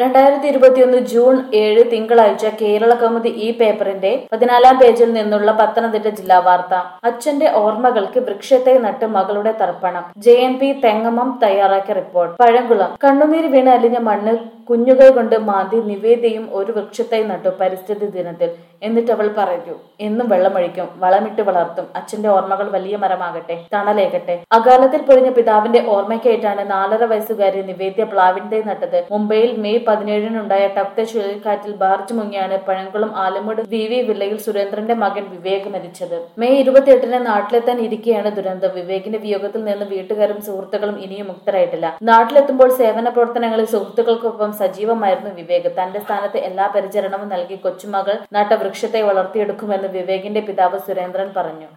രണ്ടായിരത്തി ഇരുപത്തിയൊന്ന് ജൂൺ ഏഴ് തിങ്കളാഴ്ച കേരള കൗമുദി ഈ പേപ്പറിന്റെ പതിനാലാം പേജിൽ നിന്നുള്ള പത്തനംതിട്ട ജില്ലാ വാർത്ത അച്ഛന്റെ ഓർമ്മകൾക്ക് വൃക്ഷത്തെ നട്ട് മകളുടെ തർപ്പണം ജെ എൻ പി തെങ്ങമം തയ്യാറാക്കിയ റിപ്പോർട്ട് പഴങ്കുളം കണ്ണുനീര് വീണ് അലിഞ്ഞ മണ്ണ് കുഞ്ഞുകൈ കൊണ്ട് മാന്തി നിവേദയും ഒരു വൃക്ഷത്തെ നട്ടു പരിസ്ഥിതി ദിനത്തിൽ എന്നിട്ട് അവൾ പറഞ്ഞു എന്നും വെള്ളമൊഴിക്കും വളമിട്ട് വളർത്തും അച്ഛന്റെ ഓർമ്മകൾ വലിയ മരമാകട്ടെ തണലേകട്ടെ അകാലത്തിൽ പൊഴിഞ്ഞ പിതാവിന്റെ ഓർമ്മയ്ക്കായിട്ടാണ് നാലര വയസ്സുകാരി നിവേദ്യ പ്ലാവിന്റെ നട്ടത് മുംബൈയിൽ മെയ് പതിനേഴിനുണ്ടായ ടപ്ത ചുഴലിക്കാറ്റിൽ ബാർജ് മുങ്ങിയാണ് പഴങ്കുളം ആലമുട് വി വി വില്ലയിൽ സുരേന്ദ്രന്റെ മകൻ വിവേക് മരിച്ചത് മെയ് ഇരുപത്തിയെട്ടിന് നാട്ടിലെത്താൻ ഇരിക്കെയാണ് ദുരന്തം വിവേകിന്റെ വിയോഗത്തിൽ നിന്ന് വീട്ടുകാരും സുഹൃത്തുക്കളും ഇനിയും മുക്തരായിട്ടില്ല നാട്ടിലെത്തുമ്പോൾ സേവന പ്രവർത്തനങ്ങളിൽ സുഹൃത്തുക്കൾക്കൊപ്പം സജീവമായിരുന്നു വിവേക് തന്റെ സ്ഥാനത്ത് എല്ലാ പരിചരണവും നൽകി കൊച്ചുമകൾ നട്ട വൃക്ഷത്തെ വളർത്തിയെടുക്കുമെന്ന് വിവേകിന്റെ പിതാവ് സുരേന്ദ്രൻ പറഞ്ഞു